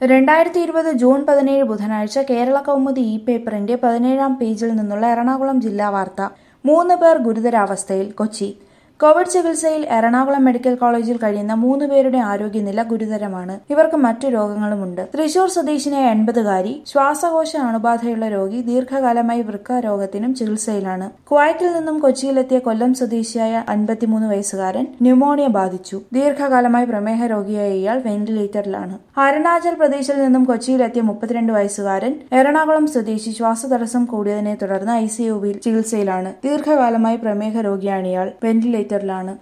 രണ്ടായിരത്തി ഇരുപത് ജൂൺ പതിനേഴ് ബുധനാഴ്ച കേരള കൗമുദി ഇ പേപ്പറിന്റെ പതിനേഴാം പേജിൽ നിന്നുള്ള എറണാകുളം ജില്ലാ വാർത്ത മൂന്ന് പേർ ഗുരുതരാവസ്ഥയിൽ കൊച്ചി കോവിഡ് ചികിത്സയിൽ എറണാകുളം മെഡിക്കൽ കോളേജിൽ കഴിയുന്ന മൂന്ന് പേരുടെ ആരോഗ്യനില ഗുരുതരമാണ് ഇവർക്ക് മറ്റു രോഗങ്ങളുമുണ്ട് തൃശൂർ സ്വദേശിനിയായ എൺപതുകാരി ശ്വാസകോശ അണുബാധയുള്ള രോഗി ദീർഘകാലമായി വൃക്ക രോഗത്തിനും ചികിത്സയിലാണ് കുവൈറ്റിൽ നിന്നും കൊച്ചിയിലെത്തിയ കൊല്ലം സ്വദേശിയായ അൻപത്തിമൂന്ന് വയസ്സുകാരൻ ന്യൂമോണിയ ബാധിച്ചു ദീർഘകാലമായി പ്രമേഹ രോഗിയായ ഇയാൾ വെന്റിലേറ്ററിലാണ് അരുണാചൽ പ്രദേശിൽ നിന്നും കൊച്ചിയിലെത്തിയ മുപ്പത്തിരണ്ട് വയസ്സുകാരൻ എറണാകുളം സ്വദേശി ശ്വാസതടസ്സം കൂടിയതിനെ തുടർന്ന് ഐസിയുവിൽ ചികിത്സയിലാണ് ദീർഘകാലമായി പ്രമേഹ രോഗിയാണ് ഇയാൾ വെന്റിലേറ്ററിലാണ്